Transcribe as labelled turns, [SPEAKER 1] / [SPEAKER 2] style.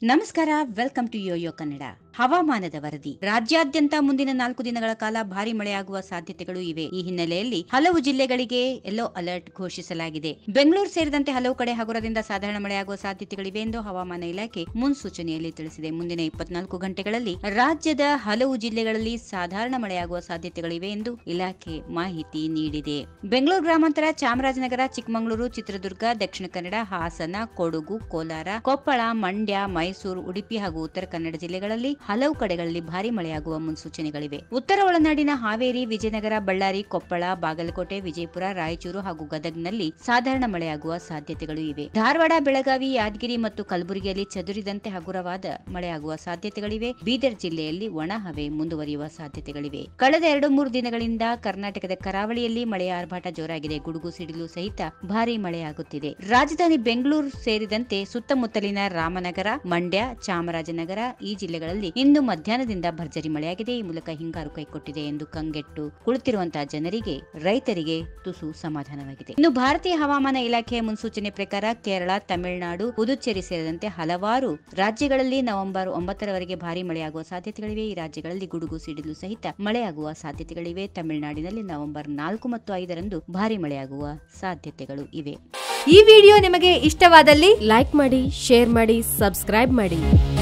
[SPEAKER 1] ನಮಸ್ಕಾರ welcome to Yoyo Kannada ಹವಾಮಾನದ ವರದಿ ರಾಜ್ಯಾದ್ಯಂತ ಮುಂದಿನ ನಾಲ್ಕು ದಿನಗಳ ಕಾಲ ಭಾರಿ ಮಳೆಯಾಗುವ ಸಾಧ್ಯತೆಗಳು ಇವೆ ಈ ಹಿನ್ನೆಲೆಯಲ್ಲಿ ಹಲವು ಜಿಲ್ಲೆಗಳಿಗೆ ಯೆಲ್ಲೋ ಅಲರ್ಟ್ ಘೋಷಿಸಲಾಗಿದೆ ಬೆಂಗಳೂರು ಸೇರಿದಂತೆ ಹಲವು ಕಡೆ ಹಗುರದಿಂದ ಸಾಧಾರಣ ಮಳೆಯಾಗುವ ಸಾಧ್ಯತೆಗಳಿವೆ ಎಂದು ಹವಾಮಾನ ಇಲಾಖೆ ಮುನ್ಸೂಚನೆಯಲ್ಲಿ ತಿಳಿಸಿದೆ ಮುಂದಿನ ಇಪ್ಪತ್ನಾಲ್ಕು ಗಂಟೆಗಳಲ್ಲಿ ರಾಜ್ಯದ ಹಲವು ಜಿಲ್ಲೆಗಳಲ್ಲಿ ಸಾಧಾರಣ ಮಳೆಯಾಗುವ ಸಾಧ್ಯತೆಗಳಿವೆ ಎಂದು ಇಲಾಖೆ ಮಾಹಿತಿ ನೀಡಿದೆ ಬೆಂಗಳೂರು ಗ್ರಾಮಾಂತರ ಚಾಮರಾಜನಗರ ಚಿಕ್ಕಮಗಳೂರು ಚಿತ್ರದುರ್ಗ ದಕ್ಷಿಣ ಕನ್ನಡ ಹಾಸನ ಕೊಡಗು ಕೋಲಾರ ಕೊಪ್ಪಳ ಮಂಡ್ಯ ಮೈಸೂರು ಉಡುಪಿ ಹಾಗೂ ಉತ್ತರ ಕನ್ನಡ ಜಿಲ್ಲೆಗಳಲ್ಲಿ ಹಲವು ಕಡೆಗಳಲ್ಲಿ ಭಾರಿ ಮಳೆಯಾಗುವ ಮುನ್ಸೂಚನೆಗಳಿವೆ ಉತ್ತರ ಒಳನಾಡಿನ ಹಾವೇರಿ ವಿಜಯನಗರ ಬಳ್ಳಾರಿ ಕೊಪ್ಪಳ ಬಾಗಲಕೋಟೆ ವಿಜಯಪುರ ರಾಯಚೂರು ಹಾಗೂ ಗದಗ್ನಲ್ಲಿ ಸಾಧಾರಣ ಮಳೆಯಾಗುವ ಸಾಧ್ಯತೆಗಳು ಇವೆ ಧಾರವಾಡ ಬೆಳಗಾವಿ ಯಾದಗಿರಿ ಮತ್ತು ಕಲಬುರಗಿಯಲ್ಲಿ ಚದುರಿದಂತೆ ಹಗುರವಾದ ಮಳೆಯಾಗುವ ಸಾಧ್ಯತೆಗಳಿವೆ ಬೀದರ್ ಜಿಲ್ಲೆಯಲ್ಲಿ ಒಣ ಹವೆ ಮುಂದುವರಿಯುವ ಸಾಧ್ಯತೆಗಳಿವೆ ಕಳೆದ ಎರಡು ಮೂರು ದಿನಗಳಿಂದ ಕರ್ನಾಟಕದ ಕರಾವಳಿಯಲ್ಲಿ ಮಳೆಯ ಆರ್ಭಾಟ ಜೋರಾಗಿದೆ ಗುಡುಗು ಸಿಡಿಲು ಸಹಿತ ಭಾರಿ ಮಳೆಯಾಗುತ್ತಿದೆ ರಾಜಧಾನಿ ಬೆಂಗಳೂರು ಸೇರಿದಂತೆ ಸುತ್ತಮುತ್ತಲಿನ ರಾಮನಗರ ಮಂಡ್ಯ ಚಾಮರಾಜನಗರ ಈ ಜಿಲ್ಲೆಗಳಲ್ಲಿ ಇಂದು ಮಧ್ಯಾಹ್ನದಿಂದ ಭರ್ಜರಿ ಮಳೆಯಾಗಿದೆ ಈ ಮೂಲಕ ಹಿಂಗಾರು ಕೈಕೊಟ್ಟಿದೆ ಎಂದು ಕಂಗೆಟ್ಟು ಕುಳಿತಿರುವಂತಹ ಜನರಿಗೆ ರೈತರಿಗೆ ತುಸು ಸಮಾಧಾನವಾಗಿದೆ ಇನ್ನು ಭಾರತೀಯ ಹವಾಮಾನ ಇಲಾಖೆಯ ಮುನ್ಸೂಚನೆ ಪ್ರಕಾರ ಕೇರಳ ತಮಿಳುನಾಡು ಪುದುಚೇರಿ ಸೇರಿದಂತೆ ಹಲವಾರು ರಾಜ್ಯಗಳಲ್ಲಿ ನವೆಂಬರ್ ಒಂಬತ್ತರವರೆಗೆ ಭಾರಿ ಮಳೆಯಾಗುವ ಸಾಧ್ಯತೆಗಳಿವೆ ಈ ರಾಜ್ಯಗಳಲ್ಲಿ ಗುಡುಗು ಸಿಡಿಲು ಸಹಿತ ಮಳೆಯಾಗುವ ಸಾಧ್ಯತೆಗಳಿವೆ ತಮಿಳುನಾಡಿನಲ್ಲಿ ನವೆಂಬರ್ ನಾಲ್ಕು ಮತ್ತು ಐದರಂದು ಭಾರಿ ಮಳೆಯಾಗುವ ಸಾಧ್ಯತೆಗಳು ಇವೆ
[SPEAKER 2] ಈ ವಿಡಿಯೋ ನಿಮಗೆ ಇಷ್ಟವಾದಲ್ಲಿ ಲೈಕ್ ಮಾಡಿ ಶೇರ್ ಮಾಡಿ ಸಬ್ಸ್ಕ್ರೈಬ್ ಮಾಡಿ